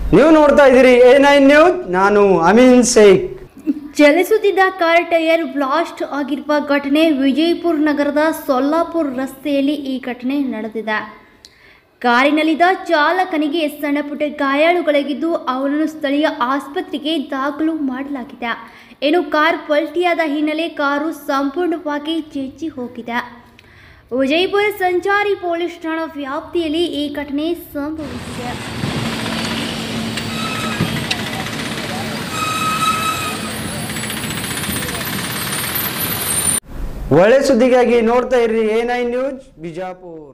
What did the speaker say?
ನೀವು ನೋಡ್ತಾ ಇದ್ದೀರಿ ಎ ನೈನ್ ನ್ಯೂಸ್ ನಾನು ಅಮೀನ್ ಶೇಖ್ ಚಲಿಸುತ್ತಿದ್ದ ಕಾರ್ ಟೈರ್ ಬ್ಲಾಸ್ಟ್ ಆಗಿರುವ ಘಟನೆ ವಿಜಯಪುರ ನಗರದ ಸೊಲ್ಲಾಪುರ ರಸ್ತೆಯಲ್ಲಿ ಈ ಘಟನೆ ನಡೆದಿದೆ ಕಾರಿನಲ್ಲಿದ್ದ ಚಾಲಕನಿಗೆ ಸಣ್ಣಪುಟ್ಟ ಗಾಯಾಳುಗಳಾಗಿದ್ದು ಅವನನ್ನು ಸ್ಥಳೀಯ ಆಸ್ಪತ್ರೆಗೆ ದಾಖಲು ಮಾಡಲಾಗಿದೆ ಇನ್ನು ಕಾರ್ ಪಲ್ಟಿಯಾದ ಹಿನ್ನೆಲೆ ಕಾರು ಸಂಪೂರ್ಣವಾಗಿ ಚೆಚ್ಚಿ ಹೋಗಿದೆ ವಿಜಯಪುರ ಸಂಚಾರಿ ಪೊಲೀಸ್ ಠಾಣಾ ವ್ಯಾಪ್ತಿಯಲ್ಲಿ ಈ ಘಟನೆ ಸಂಭವಿಸಿದೆ ಒಳ್ಳೆ ಸುದ್ದಿಗಾಗಿ ನೋಡ್ತಾ ಇರ್ರಿ ಎ ನೈನ್ ನ್ಯೂಸ್ ಬಿಜಾಪುರ್